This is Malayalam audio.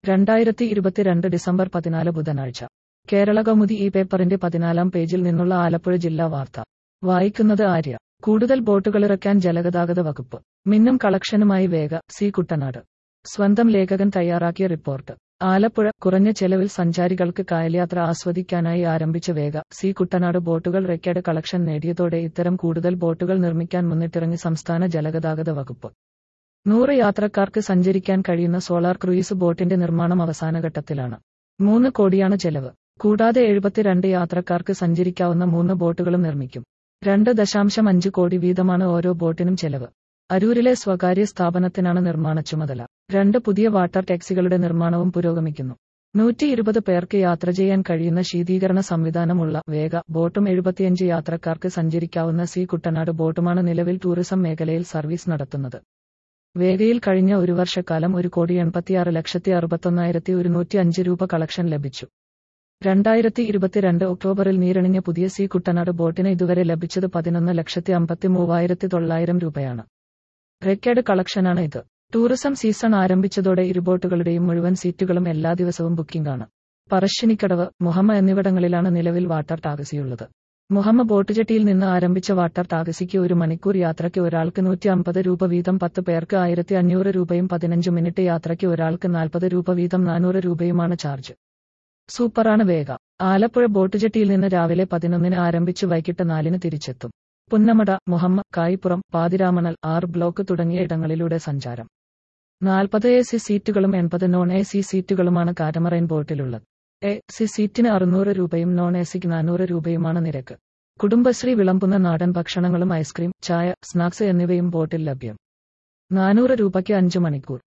രണ്ടായിരത്തി ഇരുപത്തിരണ്ട് ഡിസംബർ പതിനാല് ബുധനാഴ്ച കേരള കൗമുദി ഈ പേപ്പറിന്റെ പതിനാലാം പേജിൽ നിന്നുള്ള ആലപ്പുഴ ജില്ലാ വാർത്ത വായിക്കുന്നത് ആര്യ കൂടുതൽ ബോട്ടുകളിറക്കാൻ ജലഗതാഗത വകുപ്പ് മിന്നും കളക്ഷനുമായി വേഗ സി കുട്ടനാട് സ്വന്തം ലേഖകൻ തയ്യാറാക്കിയ റിപ്പോർട്ട് ആലപ്പുഴ കുറഞ്ഞ ചെലവിൽ സഞ്ചാരികൾക്ക് കായൽയാത്ര ആസ്വദിക്കാനായി ആരംഭിച്ച വേഗ സി കുട്ടനാട് ബോട്ടുകൾ റെക്കോർഡ് കളക്ഷൻ നേടിയതോടെ ഇത്തരം കൂടുതൽ ബോട്ടുകൾ നിർമ്മിക്കാൻ മുന്നിട്ടിറങ്ങി സംസ്ഥാന ജലഗതാഗത വകുപ്പ് നൂറ് യാത്രക്കാർക്ക് സഞ്ചരിക്കാൻ കഴിയുന്ന സോളാർ ക്രൂയിസ് ബോട്ടിന്റെ നിർമ്മാണം അവസാനഘട്ടത്തിലാണ് മൂന്ന് കോടിയാണ് ചെലവ് കൂടാതെ എഴുപത്തിരണ്ട് യാത്രക്കാർക്ക് സഞ്ചരിക്കാവുന്ന മൂന്ന് ബോട്ടുകളും നിർമ്മിക്കും രണ്ട് ദശാംശം അഞ്ച് കോടി വീതമാണ് ഓരോ ബോട്ടിനും ചെലവ് അരൂരിലെ സ്വകാര്യ സ്ഥാപനത്തിനാണ് നിർമ്മാണ ചുമതല രണ്ട് പുതിയ വാട്ടർ ടാക്സികളുടെ നിർമ്മാണവും പുരോഗമിക്കുന്നു നൂറ്റി ഇരുപത് പേർക്ക് യാത്ര ചെയ്യാൻ കഴിയുന്ന ശീതീകരണ സംവിധാനമുള്ള വേഗ ബോട്ടും എഴുപത്തിയഞ്ച് യാത്രക്കാർക്ക് സഞ്ചരിക്കാവുന്ന സി കുട്ടനാട് ബോട്ടുമാണ് നിലവിൽ ടൂറിസം മേഖലയിൽ സർവീസ് നടത്തുന്നത് വേഗയിൽ കഴിഞ്ഞ ഒരു വർഷക്കാലം ഒരു കോടി എൺപത്തിയാറ് ലക്ഷത്തി അറുപത്തൊന്നായിരത്തി ഒരുന്നൂറ്റി അഞ്ച് രൂപ കളക്ഷൻ ലഭിച്ചു രണ്ടായിരത്തി ഇരുപത്തിരണ്ട് ഒക്ടോബറിൽ നീരണിഞ്ഞ പുതിയ സി കുട്ടനാട് ബോട്ടിന് ഇതുവരെ ലഭിച്ചത് പതിനൊന്ന് ലക്ഷത്തി അമ്പത്തി മൂവായിരത്തി തൊള്ളായിരം രൂപയാണ് റെക്കോർഡ് കളക്ഷനാണ് ഇത് ടൂറിസം സീസൺ ആരംഭിച്ചതോടെ ഇരുബോട്ടുകളുടെയും മുഴുവൻ സീറ്റുകളും എല്ലാ ദിവസവും ബുക്കിംഗാണ് പറശ്ശിനിക്കടവ് മുഹമ്മ എന്നിവിടങ്ങളിലാണ് നിലവിൽ വാട്ടർ ടാക്സിയുള്ളത് മുഹമ്മ ബോട്ടുചട്ടിയിൽ നിന്ന് ആരംഭിച്ച വാട്ടർ ടാക്സിക്ക് ഒരു മണിക്കൂർ യാത്രയ്ക്ക് ഒരാൾക്ക് നൂറ്റി അമ്പത് രൂപ വീതം പത്ത് പേർക്ക് ആയിരത്തി അഞ്ഞൂറ് രൂപയും പതിനഞ്ച് മിനിറ്റ് യാത്രയ്ക്ക് ഒരാൾക്ക് നാൽപ്പത് രൂപ വീതം നാനൂറ് രൂപയുമാണ് ചാർജ് സൂപ്പറാണ് വേഗ ആലപ്പുഴ ബോട്ടുചട്ടിയിൽ നിന്ന് രാവിലെ പതിനൊന്നിന് ആരംഭിച്ച് വൈകിട്ട് നാലിന് തിരിച്ചെത്തും പുന്നമട മുഹമ്മ കായിപ്പുറം പാതിരാമണൽ ആർ ബ്ലോക്ക് തുടങ്ങിയ ഇടങ്ങളിലൂടെ സഞ്ചാരം നാൽപ്പത് എ സി സീറ്റുകളും എൺപത് നോൺ എ സി സീറ്റുകളുമാണ് കാരമറൈൻ ബോട്ടിലുള്ളത് എ സി സീറ്റിന് അറുന്നൂറ് രൂപയും നോൺ എ സിക്ക് നാനൂറ് രൂപയുമാണ് നിരക്ക് കുടുംബശ്രീ വിളമ്പുന്ന നാടൻ ഭക്ഷണങ്ങളും ഐസ്ക്രീം ചായ സ്നാക്സ് എന്നിവയും ബോട്ടിൽ ലഭ്യം നാനൂറ് രൂപയ്ക്ക് അഞ്ച് മണിക്കൂർ